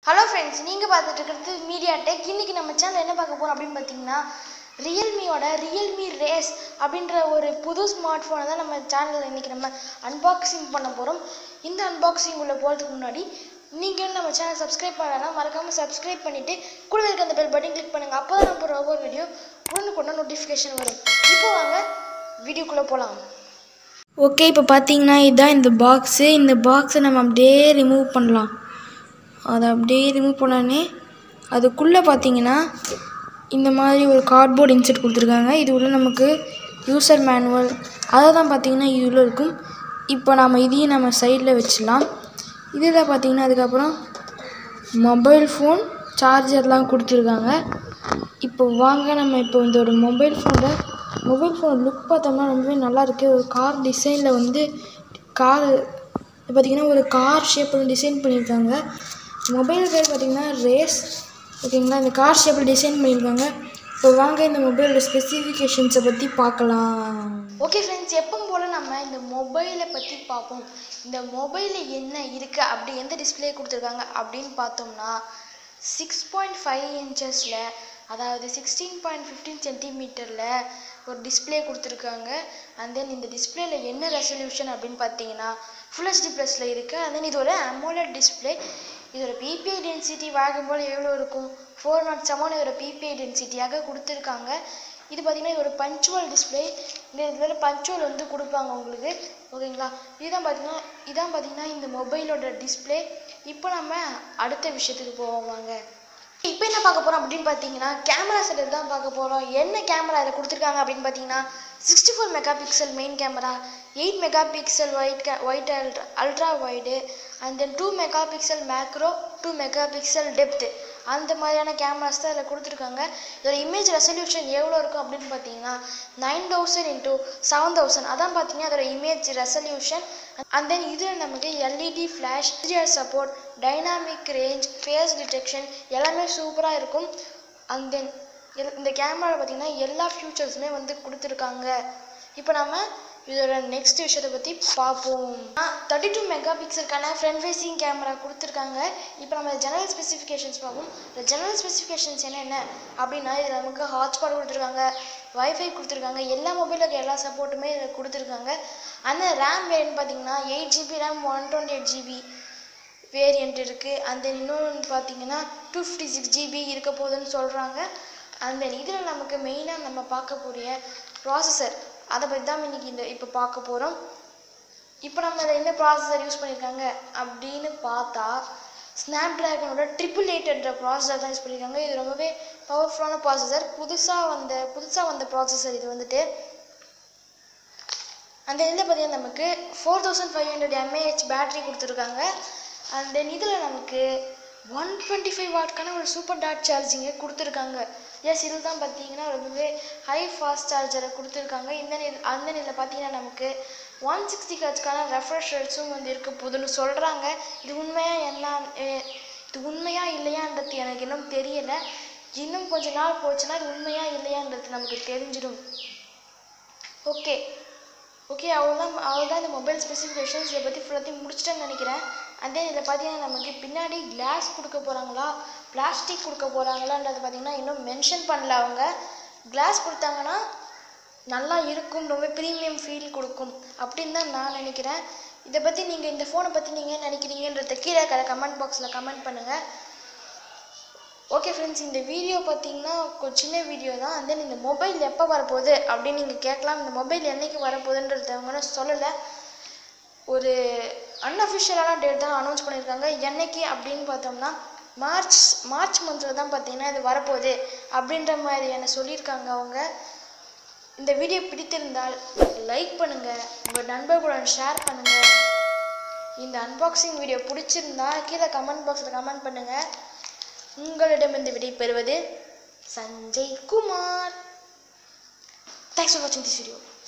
hello friends நீங்கள் பார்த்துட்டு இருக்கிறது மீடியா டெக் இன்றைக்கி நம்ம சேனல் என்ன பார்க்க போகிறோம் அப்படின்னு பார்த்தீங்கன்னா ரியல்மியோட ரியல்மி ரேஸ் அப்படின்ற ஒரு புது ஸ்மார்ட் ஃபோனை தான் நம்ம சேனலில் இன்றைக்கி நம்ம அன்பாக்சிங் பண்ண போகிறோம் இந்த அன்பாக்சிங் உள்ள போகிறதுக்கு முன்னாடி நீங்கள் நம்ம சேனல் சப்ஸ்கிரைப் பண்ணலன்னா மறக்காமல் சப்ஸ்கிரைப் பண்ணிவிட்டு கூட இருக்க அந்த பெல் பட்டன் கிளிக் பண்ணுங்கள் அப்போ தான் நம்ம போகிற ஒவ்வொரு வீடியோ உடனுக்குடன் நோட்டிஃபிகேஷன் வரும் இப்போ வாங்க வீடியோக்குள்ளே போகலாம் ஓகே இப்போ பார்த்தீங்கன்னா இதுதான் இந்த பாக்ஸு இந்த பாக்ஸை நம்ம அப்படியே ரிமூவ் பண்ணலாம் அதை அப்படியே ரிமூவ் பண்ணோடனே அதுக்குள்ளே பார்த்தீங்கன்னா இந்த மாதிரி ஒரு கார்ட்போர்ட் இன்செர்ட் கொடுத்துருக்காங்க இது உள்ள நமக்கு யூசர் மேனுவல் அதை தான் பார்த்தீங்கன்னா இது உள்ள இருக்கும் இப்போ நம்ம இதையும் நம்ம சைடில் வச்சிடலாம் இதில் பார்த்தீங்கன்னா அதுக்கப்புறம் மொபைல் ஃபோன் சார்ஜர்லாம் கொடுத்துருக்காங்க இப்போ வாங்க நம்ம இப்போ இந்த ஒரு மொபைல் ஃபோனில் மொபைல் ஃபோன் லுக் பார்த்தோம்னா ரொம்பவே நல்லா இருக்கு ஒரு கார் டிசைனில் வந்து கார் பார்த்திங்கன்னா ஒரு கார் ஷேப்பில் டிசைன் பண்ணியிருக்காங்க மொபைல் பேர் பார்த்திங்கன்னா ரேஸ் ஓகேங்களா இந்த கார் ஷேப்பில் டிசைன் பண்ணியிருக்காங்க இப்போ வாங்க இந்த மொபைலோட ஸ்பெசிஃபிகேஷன்ஸை பற்றி பார்க்கலாம் ஓகே ஃப்ரெண்ட்ஸ் எப்பவும் போல் நம்ம இந்த மொபைலை பற்றி பார்ப்போம் இந்த மொபைலில் என்ன இருக்குது அப்படி எந்த டிஸ்பிளே கொடுத்துருக்காங்க அப்படின்னு பார்த்தோம்னா சிக்ஸ் பாயிண்ட் ஃபைவ் இன்ச்சஸில் அதாவது சிக்ஸ்டீன் பாயிண்ட் ஃபிஃப்டீன் சென்டிமீட்டரில் ஒரு டிஸ்பிளே கொடுத்துருக்காங்க அண்ட் தென் இந்த டிஸ்பிளேல என்ன ரெசல்யூஷன் அப்படின்னு பார்த்தீங்கன்னா ஃபுல் ஹெச்டி ப்ளஸில் இருக்குது அண்ட் தென் இது ஒரு அமோலட் டிஸ்பிளே இதோட பிபிஐ டென்சிட்டி வாங்கும்போது எவ்வளோ இருக்கும் ஃபோர் நாட் செவன் இதோட பிபிஐ டென்சிட்டியாக கொடுத்துருக்காங்க இது பார்த்தீங்கன்னா இது ஒரு பஞ்சுவல் டிஸ்பிளே இந்த இதில் பஞ்சுவல் வந்து கொடுப்பாங்க உங்களுக்கு ஓகேங்களா இதுதான் பார்த்தீங்கன்னா இதான் பார்த்தீங்கன்னா இந்த மொபைலோட டிஸ்பிளே இப்போ நம்ம அடுத்த விஷயத்துக்கு போவோம் வாங்க இப்போ என்ன பார்க்க போகிறோம் அப்படின்னு பார்த்தீங்கன்னா கேமரா செட்டப் தான் பார்க்க போகிறோம் என்ன கேமரா இதில் கொடுத்துருக்காங்க அப்படின்னு பார்த்தீங்கன்னா sixty four mega pixel main camera eight mega pixel wide K wide ultra ultra wide and then two mega pixel macro two mega pixel depth அந்த மாதிரியான கேமராஸ் தான் இதில் கொடுத்துருக்காங்க இதோட இமேஜ் ரெசல்யூஷன் எவ்வளோ இருக்கும் அப்படின்னு பார்த்தீங்கன்னா nine thousand into seven thousand அதான் பார்த்தீங்கன்னா அதோட இமேஜ் ரெசல்யூஷன் அண்ட் தென் இதில் நமக்கு LED flash HDR support dynamic range face detection எல்லாமே சூப்பராக இருக்கும் அண்ட் தென் எல் இந்த கேமராவில் பார்த்தீங்கன்னா எல்லா ஃபியூச்சர்ஸுமே வந்து கொடுத்துருக்காங்க இப்போ நம்ம இதோட நெக்ஸ்ட் விஷயத்தை பற்றி பார்ப்போம் தேர்ட்டி டூ மெகா பிக்சலுக்கான ஃப்ரண்ட் ஃபேஸிங் கேமரா கொடுத்துருக்காங்க இப்போ நம்ம ஜெனரல் ஸ்பெசிஃபிகேஷன்ஸ் பார்ப்போம் இந்த ஜெனரல் ஸ்பெசிஃபிகேஷன்ஸ் என்னென்ன அப்படின்னா இதில் நமக்கு ஹாட்ஸ்பாட் கொடுத்துருக்காங்க வைஃபை கொடுத்துருக்காங்க எல்லா மொபைலுக்கு எல்லா சப்போர்ட்டுமே இதில் கொடுத்துருக்காங்க அந்த ரேம் வேரியன்ட் பார்த்தீங்கன்னா eight GB RAM one twenty eight GB variant இருக்குது அந்த இன்னொன்று பார்த்தீங்கன்னா டூ ஃபிஃப்டி சிக்ஸ் ஜிபி இருக்க போகுதுன்னு சொல்கிறாங்க அந்த இதில் நமக்கு மெயினாக நம்ம பார்க்கக்கூடிய ப்ராசஸர் அதை பற்றி தான் இன்னைக்கு இந்த இப்போ பார்க்க போகிறோம் இப்போ நம்ம இதில் என்ன ப்ராசஸர் யூஸ் பண்ணியிருக்காங்க அப்படின்னு பார்த்தா ஸ்னாப் ட்ராகனோட ட்ரிபிள் எயிட் என்ற ப்ராசஸர் தான் யூஸ் பண்ணியிருக்காங்க இது ரொம்பவே பவர்ஃபுல்லான ப்ராசஸர் புதுசாக வந்த புதுசாக வந்த ப்ராசஸர் இது வந்துட்டு அந்த இதில் பார்த்தீங்கன்னா நமக்கு four thousand five hundred MAH battery கொடுத்துருக்காங்க அண்ட் தென் இதில் நமக்கு ஒன் டுவெண்ட்டி ஃபைவ் வாட்க்கான ஒரு சூப்பர் டாட் சார்ஜிங்கை கொடுத்துருக்காங்க எஸ் இதில் தான் பார்த்தீங்கன்னா ரொம்பவே ஹை ஃபாஸ்ட் சார்ஜரை கொடுத்துருக்காங்க இந்த நில அந்த நிலையில் பார்த்தீங்கன்னா நமக்கு ஒன் சிக்ஸ்டி ஹர்ட்ஸ்க்கான ரெஃப்ரெஷ் ரேட்ஸும் வந்து இருக்க போகுதுன்னு சொல்கிறாங்க இது உண்மையாக என்ன எ- இது உண்மையா இல்லையான்றது எனக்கு இன்னும் தெரியலை இன்னும் கொஞ்ச நாள் போச்சுன்னா இது உண்மையா இல்லையான்றது நமக்கு தெரிஞ்சிடும் ஓகே ஓகே அவ்வளோதான் அவ்வளோதான் இந்த மொபைல் ஸ்பெசிஃபிகேஷன்ஸ் இதை பற்றி ஃபுல்லாத்தையும் முடிச்சிட்டேன்னு நினைக்கிறேன் அண்ட் தென் இதில் பார்த்தீங்கன்னா நமக்கு பின்னாடி கிளாஸ் கொடுக்க போகிறாங்களா பிளாஸ்டிக் கொடுக்க போகிறாங்களான்றது பார்த்தீங்கன்னா இன்னும் மென்ஷன் பண்ணல அவங்க கிளாஸ் கொடுத்தாங்கன்னா நல்லா இருக்கும் ரொம்ப ப்ரீமியம் ஃபீல் கொடுக்கும் அப்படின்னு தான் நான் நினைக்கிறேன் இதை பற்றி நீங்கள் இந்த ஃபோனை பற்றி நீங்கள் என்ன நினைக்கிறீங்கன்றத கீழே இருக்கிற கமெண்ட் பாக்ஸில் கமெண்ட் பண்ணுங்கள் ஓகே ஃப்ரெண்ட்ஸ் இந்த வீடியோ பார்த்தீங்கன்னா ஒரு சின்ன வீடியோ தான் and then இந்த மொபைல் எப்போ வரப்போகுது அப்படின்னு நீங்கள் கேட்கலாம் இந்த மொபைல் என்னைக்கு வரப்போகுதுன்றது அவங்க இன்னும் சொல்லலை ஒரு அன்அஃபிஷியலான டேட் தான் அனௌன்ஸ் பண்ணியிருக்காங்க என்னைக்கு அப்படின்னு பார்த்தோம்னா மார்ச் மார்ச் மந்தில் தான் பார்த்தீங்கன்னா இது வரப்போகுது அப்படின்ற மாதிரி என்ன சொல்லியிருக்காங்க அவங்க இந்த வீடியோ பிடித்திருந்தால் லைக் பண்ணுங்கள் உங்கள் நண்பர்களுடன் ஷேர் பண்ணுங்கள் இந்த அன்பாக்சிங் வீடியோ பிடிச்சிருந்தா கீழே கமெண்ட் பாக்ஸில் கமெண்ட் பண்ணுங்கள் உங்களிடமிருந்து விடை பெறுவது சஞ்சய் குமார் தேங்க்ஸ் ஃபார் வாட்சிங் திஸ் வீடியோ